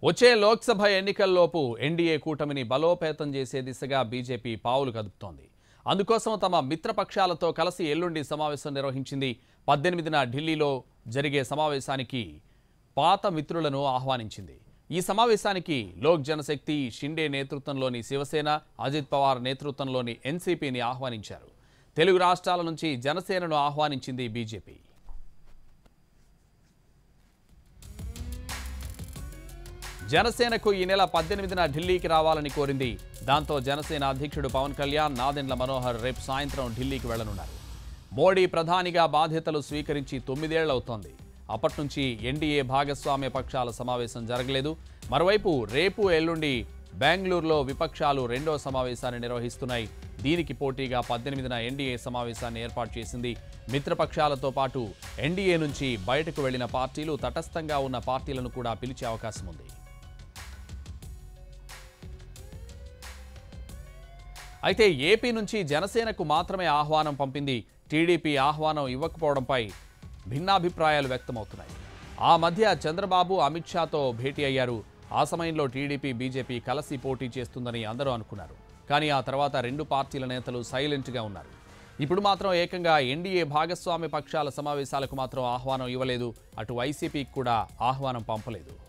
వచ్చే లోక్సభ ఎన్నికల్లోపు ఎన్డీఏ కూటమిని బలోపేతం చేసే దిశగా బీజేపీ పావులు కదుపుతోంది అందుకోసం తమ మిత్రపక్షాలతో కలిసి ఎల్లుండి సమావేశం నిర్వహించింది పద్దెనిమిదిన ఢిల్లీలో జరిగే సమావేశానికి పాత మిత్రులను ఆహ్వానించింది ఈ సమావేశానికి లోక్ జనశక్తి షిండే నేతృత్వంలోని శివసేన అజిత్ పవార్ నేతృత్వంలోని ఎన్సీపీని ఆహ్వానించారు తెలుగు రాష్ట్రాల నుంచి జనసేనను ఆహ్వానించింది బీజేపీ జనసేనకు ఈ నెల పద్దెనిమిదిన ఢిల్లీకి రావాలని కోరింది దాంతో జనసేన అధ్యక్షుడు పవన్ కళ్యాణ్ నాదెండ్ల మనోహర్ రేపు సాయంత్రం ఢిల్లీకి వెళ్లనున్నారు మోడీ ప్రధానిగా బాధ్యతలు స్వీకరించి తొమ్మిదేళ్లవుతోంది అప్పటి నుంచి ఎన్డీఏ భాగస్వామ్య పక్షాల సమావేశం జరగలేదు మరోవైపు రేపు ఎల్లుండి బెంగళూరులో విపక్షాలు రెండో సమావేశాన్ని నిర్వహిస్తున్నాయి దీనికి పోటీగా పద్దెనిమిదిన ఎన్డీఏ సమావేశాన్ని ఏర్పాటు చేసింది మిత్రపక్షాలతో పాటు ఎన్డీఏ నుంచి బయటకు వెళ్లిన పార్టీలు తటస్థంగా ఉన్న పార్టీలను కూడా పిలిచే అవకాశం ఉంది అయితే ఏపీ నుంచి జనసేనకు మాత్రమే ఆహ్వానం పంపింది టీడీపీ ఆహ్వానం ఇవ్వకపోవడంపై భిన్నాభిప్రాయాలు వ్యక్తమవుతున్నాయి ఆ మధ్య చంద్రబాబు అమిత్ షాతో భేటీ అయ్యారు ఆ సమయంలో టీడీపీ బీజేపీ కలిసి పోటీ చేస్తుందని అందరూ అనుకున్నారు కానీ ఆ తర్వాత రెండు పార్టీల నేతలు సైలెంట్గా ఉన్నారు ఇప్పుడు మాత్రం ఏకంగా ఎన్డీఏ భాగస్వామ్య పక్షాల సమావేశాలకు మాత్రం ఆహ్వానం ఇవ్వలేదు అటు వైసీపీకి కూడా ఆహ్వానం పంపలేదు